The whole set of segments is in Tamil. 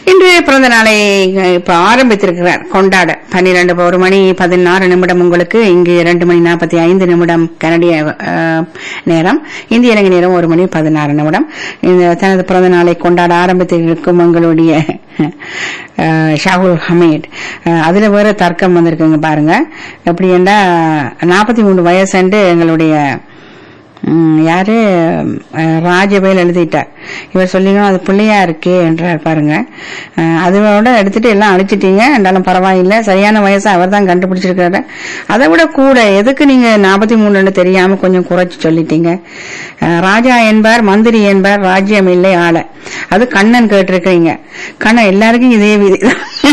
இன்று பிறந்த நாளை அஹ், இப்ப ஆரம்பித்திருக்கிறார் கொண்டாட பன்னிரண்டு ஒரு மணி பதினாறு நிமிடம் உங்களுக்கு இங்கு இரண்டு மணி நாற்பத்தி ஐந்து நிமிடம் கனடிய அஹ், நேரம் இந்திய இலங்கை நேரம் ஒரு மணி பதினாறு நிமிடம் இந்த தனது பிறந்த நாளை கொண்டாட ஆரம்பித்திருக்கும் உங்களுடைய அஹ், ஷாகுல் ஹமீட் அஹ், அதுல வேற தர்க்கம் வந்திருக்குங்க பாருங்க எப்படி என்றா நாற்பத்தி மூணு வயசுண்டு எங்களுடைய ம், யாரு அஹ், ராஜவேல் எழுதிட்டார் இவர் சொல்லிங்க அது பிள்ளையா இருக்கே என்றார் பாருங்க அஹ், அதோட எடுத்துட்டு எல்லாம் அழிச்சிட்டீங்க என்றாலும் பரவாயில்லை சரியான வயசை அவர் தான் கண்டுபிடிச்சிருக்காரு அதை விட கூட எதுக்கு நீங்க நாற்பத்தி மூணுன்னு தெரியாம கொஞ்சம் குறைச்சு சொல்லிட்டீங்க அஹ், ராஜா என்பார் மந்திரி என்பார் ராஜ்யம் இல்லை ஆள அது கண்ணன் கேட்டிருக்கீங்க கண்ணன் எல்லாருக்கும் இதே விதி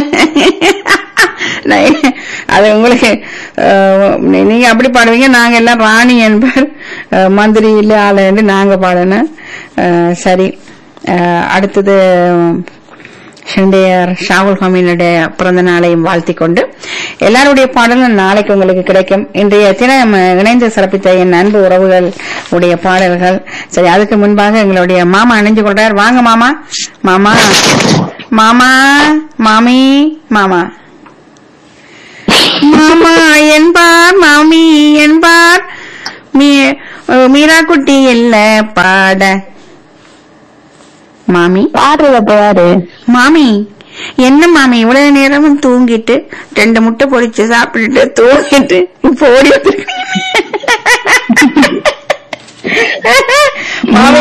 நான் அது உங்களுக்கு அஹ், நீங்க அப்படி பாடுவீங்க நாங்க எல்லாம் ராணி என்பர் அஹ், மந்திரி இல்ல ஆளுன்னு நாங்க பாடணும் அஹ், சரி அஹ், அடுத்தது ஷண்டேயர் ஷாகுல் ஹமீனுடைய பிறந்த நாளையும் வாழ்த்திக் கொண்டு எல்லாருடைய பாடலும் நாளைக்கு உங்களுக்கு கிடைக்கும் இன்றைய தினம் இணைந்து சிறப்பித்த என் அன்பு உறவுகள் உடைய பாடல்கள் சரி அதுக்கு முன்பாக எங்களுடைய மாமா இணைஞ்சு கொள்றார் வாங்க மாமா மாமா மாமா மாமி மாமா மாமா என்பார் மாமி என்பார் மீ- அஹ் மீரா குட்டி இல்ல பாட மாமி பாடுறத பாரு மாமி என்ன மாமி இவ்வளவு நேரமும் தூங்கிட்டு ரெண்டு முட்டை பொரிச்சு சாப்பிட்டுட்டு தூங்கிட்டு இப்போ ஓடி வந்திருக்கீங்க மாமி